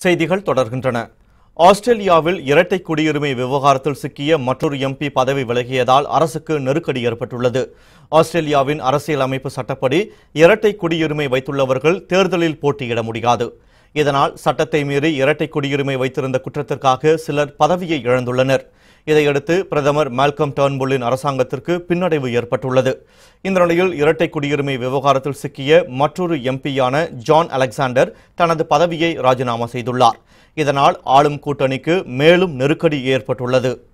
செய்திகள் தொடர்கின்றன ஆஸ்திரேலியாவில் இரட்டை குடியுரிமை விவகாரத்தில் சிக்கிய மற்றொரு எம்பி பதவி விலகியதால் அரசுக்கு நெருக்கடி ஏற்பட்டுள்ளது ஆஸ்திரேலியாவின் அரசியல் அமைப்பு சட்டப்படி இரட்டை குடியுரிமை வைத்துள்ளவர்கள் தேர்தலில் போட்டியிட முடியாது இதனால் சட்டத்தை மீறி இரட்டை குடியுரிமை வைத்திருந்த குற்றத்திற்காக சிலர் பதவியை இழந்துள்ளனர் இதையடுத்து பிரதமர் மால்கம் டர்ன்புல்லின் அரசாங்கத்திற்கு பின்னடைவு ஏற்பட்டுள்ளது இந்த நிலையில் இரட்டை குடியுரிமை விவகாரத்தில் சிக்கிய மற்றொரு எம்பியான ஜான் அலெக்சாண்டர் தனது பதவியை ராஜினாமா செய்துள்ளார் இதனால் ஆளும் கூட்டணிக்கு மேலும் நெருக்கடி ஏற்பட்டுள்ளது